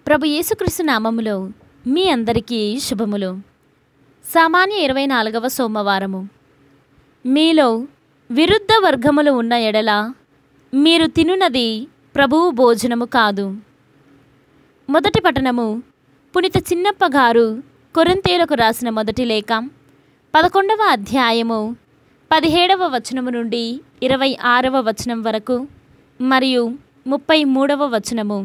ప్రభు యేసుక్రీస్తు నామములో మీ అందరికీ శుభములు సామాన్య ఇరవై నాలుగవ సోమవారము మీలో విరుద్ధ వర్గములు ఉన్న ఎడల మీరు తినునది ప్రభువు భోజనము కాదు మొదటి పట్టణము పునిత చిన్నప్ప గారు కొరింతేలకు రాసిన మొదటి లేఖ పదకొండవ అధ్యాయము పదిహేడవ వచనము నుండి ఇరవై ఆరవ వచనం వరకు మరియు ముప్పై మూడవ వచనము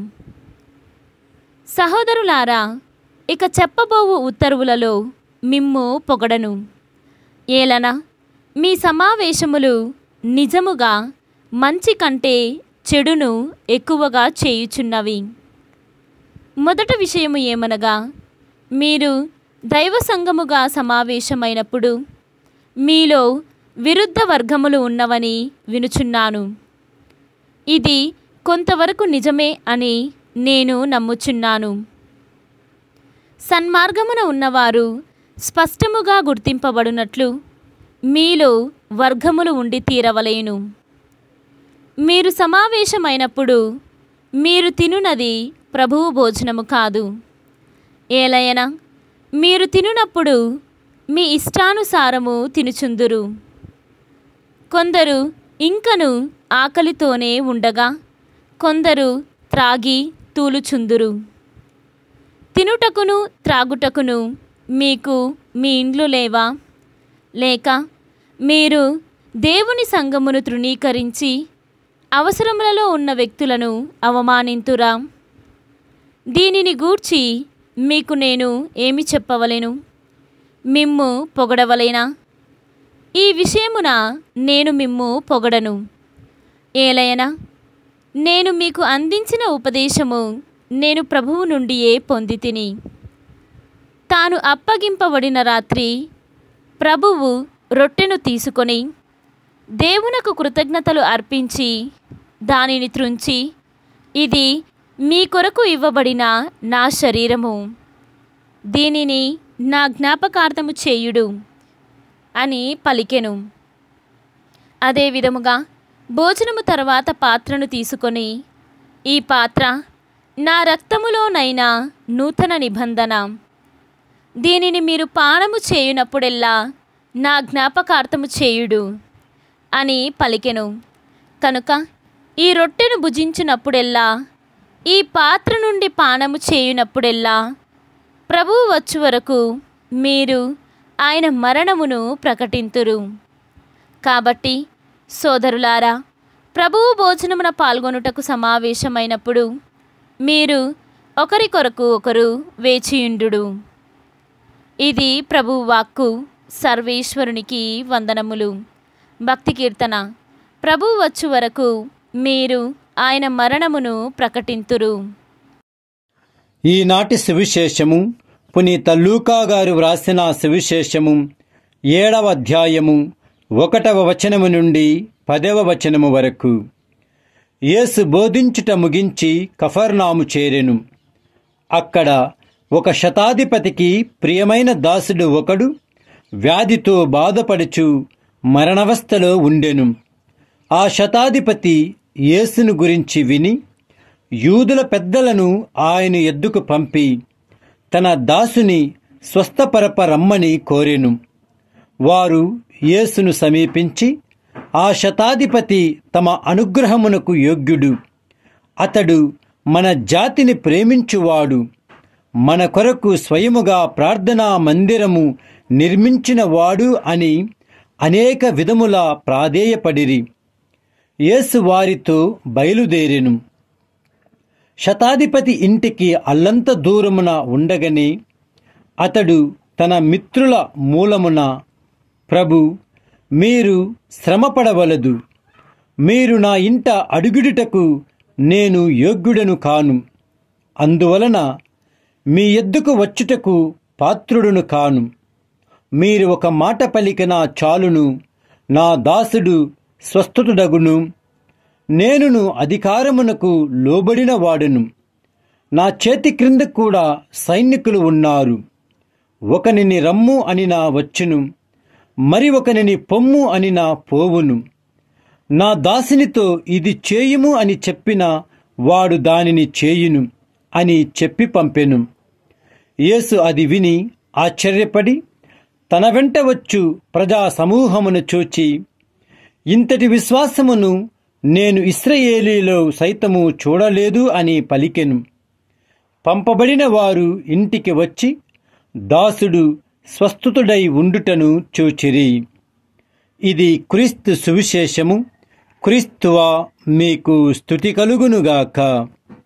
సహోదరులారా ఇక చెప్పబోవు ఉత్తర్వులలో మిమ్ము పొగడను ఏలన మీ సమావేశములు నిజముగా మంచి కంటే చెడును ఎక్కువగా చేయుచున్నవి మొదటి విషయము ఏమనగా మీరు దైవ సంఘముగా సమావేశమైనప్పుడు మీలో విరుద్ధ వర్గములు ఉన్నవని వినుచున్నాను ఇది కొంతవరకు నిజమే అని నేను నమ్ముచున్నాను సన్మార్గమున ఉన్నవారు స్పష్టముగా గుర్తింపబడినట్లు మీలో వర్గములు ఉండి తీరవలేను మీరు సమావేశమైనప్పుడు మీరు తినునది ప్రభువు భోజనము కాదు ఏలయన మీరు తినునప్పుడు మీ ఇష్టానుసారము తినుచుందురు కొందరు ఇంకను ఆకలితోనే ఉండగా కొందరు త్రాగి తూలుచుందురు తినుటకును త్రాగుటకును మీకు మీ ఇండ్లు లేవా లేక మీరు దేవుని సంఘమును తృణీకరించి అవసరములలో ఉన్న వ్యక్తులను అవమానింతురా దీనిని గూర్చి మీకు నేను ఏమి చెప్పవలెను మిమ్ము పొగడవలేనా ఈ విషయమున నేను మిమ్ము పొగడను ఏలయనా నేను మీకు అందించిన ఉపదేశము నేను ప్రభువు నుండియే పొంది తిని తాను అప్పగింపబడిన రాత్రి ప్రభువు రొట్టెను తీసుకొని దేవునకు కృతజ్ఞతలు అర్పించి దానిని త్రుంచి ఇది మీ కొరకు ఇవ్వబడిన నా శరీరము దీనిని నా జ్ఞాపకార్థము చేయుడు అని పలికెను అదే విధముగా భోజనము తర్వాత పాత్రను తీసుకొని ఈ పాత్ర నా రక్తములోనైనా నూతన నిబంధన దీనిని మీరు పానము చేయునప్పుడెల్లా నా జ్ఞాపకార్థము చేయుడు అని పలికెను కనుక ఈ రొట్టెను భుజించినప్పుడెల్లా ఈ పాత్ర నుండి పానము చేయునప్పుడెల్లా ప్రభువు వచ్చు వరకు మీరు ఆయన మరణమును ప్రకటింతురు కాబట్టి సోదరులారా ప్రభువు భోజనమున పాల్గొనుటకు సమావేశమైనప్పుడు మీరు ఒకరి కొరకు ఒకరు వేచియుండు ఇది ప్రభువు వాక్కు సర్వేశ్వరునికి వందనములు భక్తి కీర్తన ప్రభువు వచ్చు వరకు మీరు ఆయన మరణమును ప్రకటింతురు ఈనాటి సువిశేషము పునీత లూకా గారు వ్రాసిన సువిశేషము ఏడవ అధ్యాయము ఒకటవ వచనము నుండి పదవ వచనము వరకు యేసు బోధించుట ముగించి కఫర్నాము చేరెను అక్కడ ఒక శతాధిపతికి ప్రియమైన దాసుడు ఒకడు వ్యాధితో బాధపడుచు మరణవస్థలో ఉండెను ఆ శతాధిపతి యేసును గురించి విని యూదుల పెద్దలను ఆయన ఎద్దుకు పంపి తన దాసుని స్వస్థపరప రమ్మని కోరెను వారు యేసును సమీపించి ఆ శతాధిపతి తమ అనుగ్రహమునకు యోగ్యుడు అతడు మన జాతిని ప్రేమించువాడు మన కొరకు స్వయముగా ప్రార్థనా మందిరము నిర్మించినవాడు అని అనేక విధముల ప్రాధేయపడిరి యేసు వారితో బయలుదేరెను శతాధిపతి ఇంటికి అల్లంత దూరమున ఉండగనే అతడు తన మిత్రుల మూలమున ప్రభు మీరు శ్రమపడవలదు మీరు నా ఇంట అడుగుడుటకు నేను యోగ్యుడను కాను అందువలన మీ ఎద్దుకు వచ్చుటకు పాత్రుడును కాను మీరు ఒక మాట పలికిన చాలును నా దాసుడు స్వస్థతుడగును నేనును అధికారమునకు లోబడిన వాడును నా చేతి క్రింద కూడా సైనికులు ఉన్నారు ఒకనిని రమ్ము అని నా వచ్చును మరి ఒకనిని పొమ్ము అని నా పోవును నా దాసినితో ఇది చేయుము అని చెప్పిన వాడు దానిని చేయును అని చెప్పి పంపెను యేసు అది విని ఆశ్చర్యపడి తన వెంట వచ్చు ప్రజా సమూహమును చూచి ఇంతటి విశ్వాసమును నేను ఇస్రయేలీలో సైతము చూడలేదు అని పలికెను పంపబడిన వారు ఇంటికి వచ్చి దాసుడు స్వస్థుతుడై ఉండుటను చూచిరి ఇది క్రీస్తు సువిశేషము క్రీస్తువా మీకు స్థుతి కలుగునుగాక